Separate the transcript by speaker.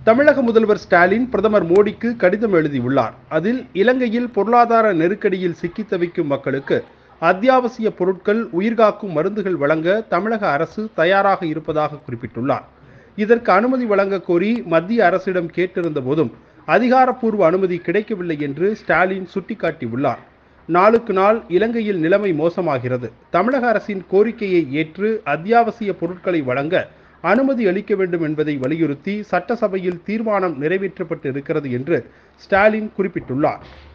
Speaker 1: தமிழக முதல்வர் ஸ்டாலின் பிரதமர் மோடிக்கு கடிதம் எழுதியுள்ளார் அதில் இலங்கையில் பொருளாதார நெருக்கடியில் சிக்கித் தவிக்கும் மக்களுக்கு அத்தியாவசிய பொருட்கள் உயிர்காக்கும் மருந்துகள் வழங்க தமிழக அரசு தயாராக இருப்பதாக குறிப்பிட்டுள்ளார் இதற்கு அனுமதி வழங்க கோரி மத்திய அரசிடம் கேட்டிருந்த போதும் அதிகாரப்பூர்வ அனுமதி கிடைக்கவில்லை என்று ஸ்டாலின் சுட்டிக்காட்டியுள்ளார் நாளுக்கு நாள் இலங்கையில் நிலைமை மோசமாகிறது தமிழக அரசின் கோரிக்கையை ஏற்று அத்தியாவசிய பொருட்களை வழங்க அனுமதி அளிக்க வேண்டும் என்பதை வலியுறுத்தி சட்டசபையில் தீர்மானம் நிறைவேற்றப்பட்டு இருக்கிறது என்று ஸ்டாலின் குறிப்பிட்டுள்ளார்